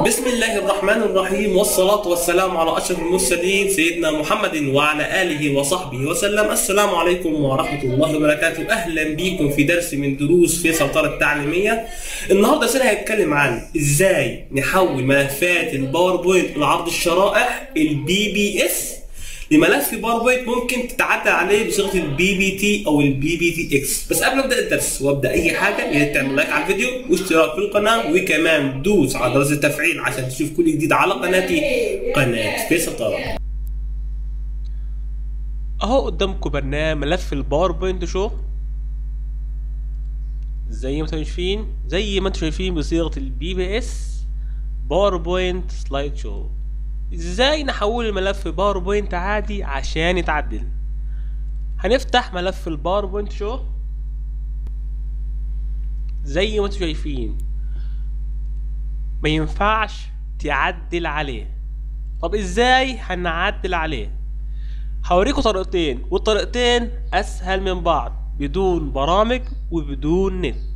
بسم الله الرحمن الرحيم والصلاة والسلام على أشرف المرسلين سيدنا محمد وعلى آله وصحبه وسلم السلام عليكم ورحمة الله وبركاته أهلا بيكم في درس من دروس في سلطنة التعليمية النهاردة سنة هيتكلم عن إزاي نحول ملفات الباوربوينت لعرض الشرائح البي بي اس لملف باوربوينت ممكن تتعدل عليه بصيغه البي بي تي او البي بي تي اكس بس قبل ما ابدا الدرس وابدا اي حاجه يا ريت تعمل لايك على الفيديو واشتراك في القناه وكمان دوس على جرس التفعيل عشان تشوف كل جديد على قناتي قناه فيصل طارق اهو قدامكم برنامج ملف الباوربوينت شو زي ما انتم شايفين زي ما انتم شايفين بصيغه البي بي اس باوربوينت سلايد شو ازاي نحول الملف باوربوينت عادي عشان يتعدل هنفتح ملف الباوربوينت شو زي ما انتم شايفين ما ينفعش تعدل عليه طب ازاي هنعدل عليه هوريكم طريقتين والطريقتين اسهل من بعض بدون برامج وبدون نت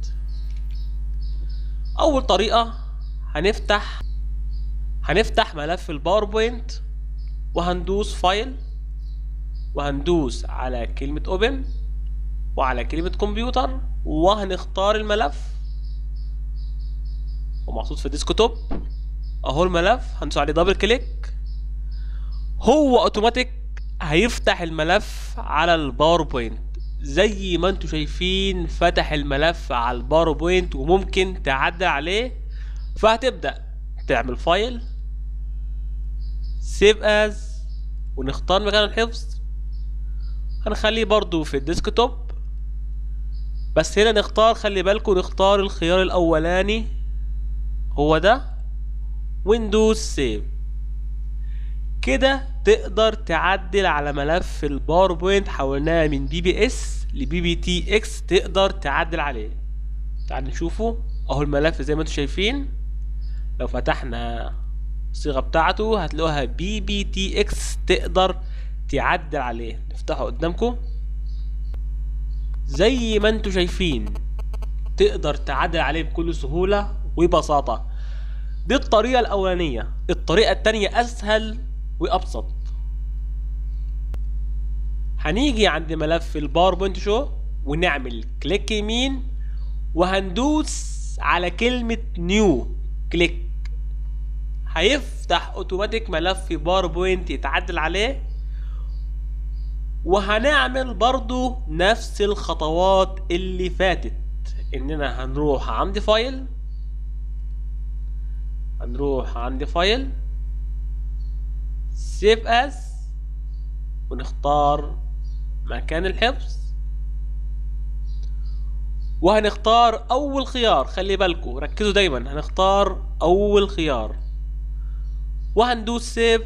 اول طريقة هنفتح هنفتح ملف الباوربوينت وهندوس فايل وهندوس على كلمة اوبن وعلى كلمة كمبيوتر وهنختار الملف ومحطوط في الديسكتوب اهو الملف هندوس عليه دبل كليك هو اوتوماتيك هيفتح الملف على الباوربوينت زي ما انتم شايفين فتح الملف على الباوربوينت وممكن تعدل عليه فهتبدأ تعمل فايل سيف از ونختار مكان الحفظ هنخليه برضو في الديسكتوب بس هنا نختار خلي بالكم نختار الخيار الاولاني هو ده ويندوز سيف كده تقدر تعدل على ملف الباوربوينت حولناه من بي بي اس لبي بي تي اكس تقدر تعدل عليه تعال نشوفه اهو الملف زي ما انتم شايفين لو فتحنا الصيغه بتاعته هتلاقوها بي بي تي اكس تقدر تعدل عليه نفتحه قدامكم زي ما انتم شايفين تقدر تعدل عليه بكل سهوله وبساطه دي الطريقه الاولانيه الطريقه التانية اسهل وابسط هنيجي عند ملف الباوربوينت شو ونعمل كليك يمين وهندوس على كلمة نيو كليك هيفتح اوتوماتيك ملف باوربوينت يتعدل عليه وهنعمل برضو نفس الخطوات اللي فاتت اننا هنروح عند فايل هنروح عند فايل سيف اس ونختار مكان الحفظ وهنختار اول خيار خلي بالكم ركزوا دايما هنختار اول خيار وهندوس سيف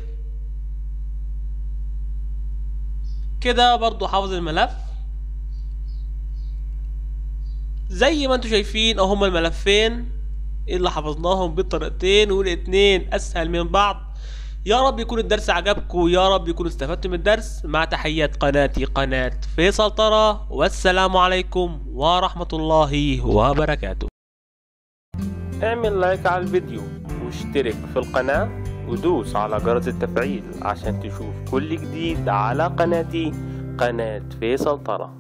كده برضو حافظ الملف زي ما انتم شايفين اهو هما الملفين اللي حفظناهم بالطريقتين والاتنين اسهل من بعض يا رب يكون الدرس عجبكم يا رب يكون استفدتم من الدرس مع تحيات قناتي قناة فيصل ترى والسلام عليكم ورحمة الله وبركاته اعمل لايك على الفيديو واشترك في القناة ودوس على جرس التفعيل عشان تشوف كل جديد على قناتي قناة فيصل ترى